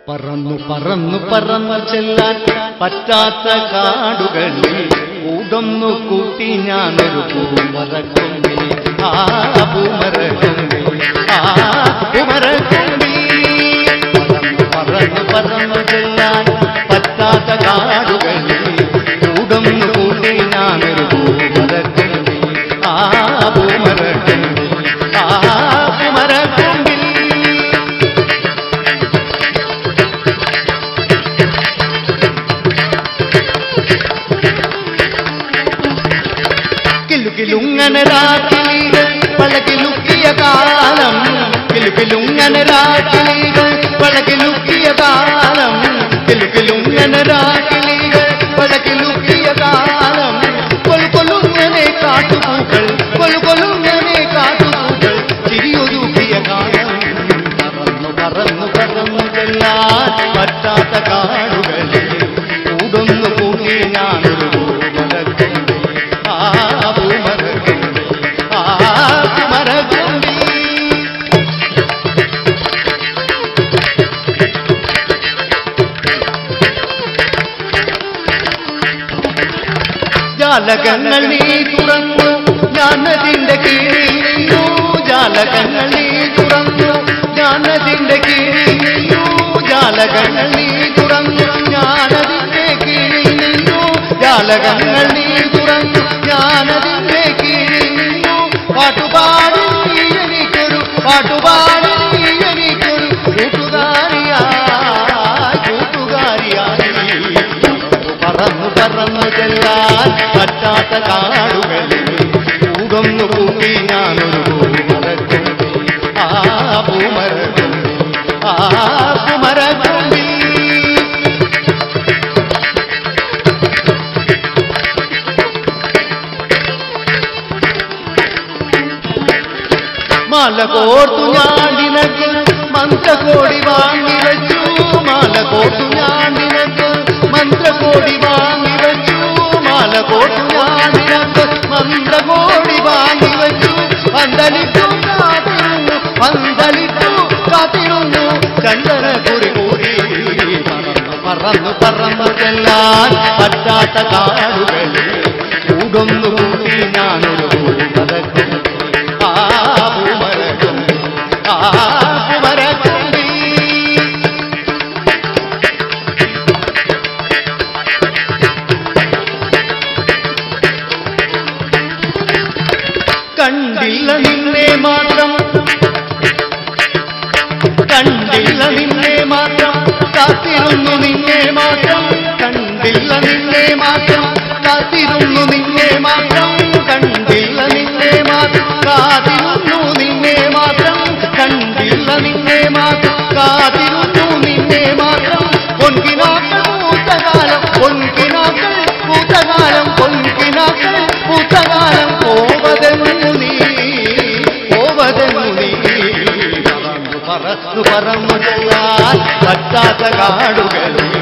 പറന്നു പറന്നു പറന്നു ചെല്ലാൻ പറ്റാത്ത കാടുകളിൽ കൂടൊന്നു കൂട്ടി ഞാനൊരു പൂമരക്കൊമ്പിൽ ആ പൂമരക്കൊമ്പിൽ ആ പൂമരക്കൊമ്പിൽ പറന്നു പറന്നു പറന്നു ചെല്ലാൻ പറ്റാത്ത കാടുകളിൽ കൂടൊന്നു കൂട്ടി ഞാനൊരു പൂമരക്കൊമ്പിൽ ആ പൂമരക്കൊമ്പിൽ ആ പൂമരക്കൊമ്പിൽ കിലുകിലുങ്ങനെ രാത്രികൾ പഴകിലുക്കിയ കാലം കിലുകിലുങ്ങനെ രാത്രികൾ പഴകിലുക്കിയ കാലം കിലുകിലുങ്ങനെ രാത്രികൾ പഴകിലുക്കിയ കാലം കൊൽക്കൊലുങ്ങനെ കാട്ടുപൂക്കൾ കൊൽക്കൊലുങ്ങനെ കാട്ടുപൂക്കൾ ചിരിയൊരുക്കിയ കാലം പറന്നു പറന്നു പറന്നു ചെല്ലാൻ പറ്റാത്ത കാടുകളിൽ കൂടൊന്നു കൂടി ഞാനൊരു മരക്കൊമ്പിൽ ആ പൂമരക്കൊമ്പിൽ ആ മരക്കൊമ്പിൽ ജാലകങ്ങൾ നീ തുറന്നു ഞാനതിന്റെ കീഴിൽ നിന്നു ജാലകങ്ങൾ നീ തുറന്നു ഞാനതിന്റെ കീഴിൽ നിന്നു ജാലകങ്ങൾ നീ തുറന്നു ഞാനതിന്റെ കീഴിൽ നിന്നു ജാലകങ്ങൾ നീ തുറന്നു ഞാനതിന്റെ കീഴിൽ നിന്നു പാട്ടുപാടി നീ എനിക്കൊരു പാട്ടുപാടി നീ എനിക്കൊരു കൂട്ടുകാരിയായി കൂട്ടുകാരിയായി പറന്നു പറന്നു ചെല്ലാൻ പറ്റാത്ത കാടുകളിൽ കൂടൊന്നു കൂട്ടി ഞാനൊരു പൂമരക്കൊമ്പിൽ ആ പൂമരക്കൊമ്പിൽ ആ പൂമരക്കൊമ്പിൽ മാല കോർത്തു ഞാൻ നിനക്ക് മന്ത്രകോടി വാങ്ങി വെച്ചു മാല കോർത്തു ഞാൻ നിനക്ക് മന്ത്രകോടി വാങ്ങി വെച്ചു മാല കോർത്തു ഞാൻ നിനക്ക് മന്ത്രകോടി വാങ്ങി വെച്ചു പന്തലിട്ടു കാത്തിരുന്നു പന്തലിട്ടു കാത്തിരുന്നു ചന്ദന കുറി കൂടി പറന്നു പറന്നു പറന്നു ചെല്ലാൻ പറ്റാത്ത കാടുകളിൽ കൂടൊന്നു കൂടി ഞാനൊരു പൂമരക്കൊമ്പിൽ ആ പൂമരക്കൊമ്പിൽ ആ പൂമരക്കൊമ്പിൽ കണ്ടില്ല നിന്നെ മാത്രം കണ്ടില്ല നിന്നെ മാത്രം കാത്തിരുന്നു നിന്നെ മാത്രം കണ്ടില്ല നിന്നെ മാത്രം കാത്തിരുന്നു നിന്നെ മാത്രം കണ്ടില്ല നിന്നെ മാത്രം കാത്തിരുന്നു നിന്നെ മാത്രം കണ്ടില്ല നിന്നെ മാത്രം കാത്തിരുന്നു നിന്നെ മാത്രം പൊൻകിനാക്കൾ പൂത്തകാലം പൊൻകിനാക്കൾ പൂത്തകാലം പൊൻകിനാക്കൾ പൂത്തകാലം പോവതെന്നു നീ പോവതെന്നു നീ പറന്നു പറന്നു പറന്നു ചെല്ലാൻ പറ്റാത്ത കാടുകളിൽ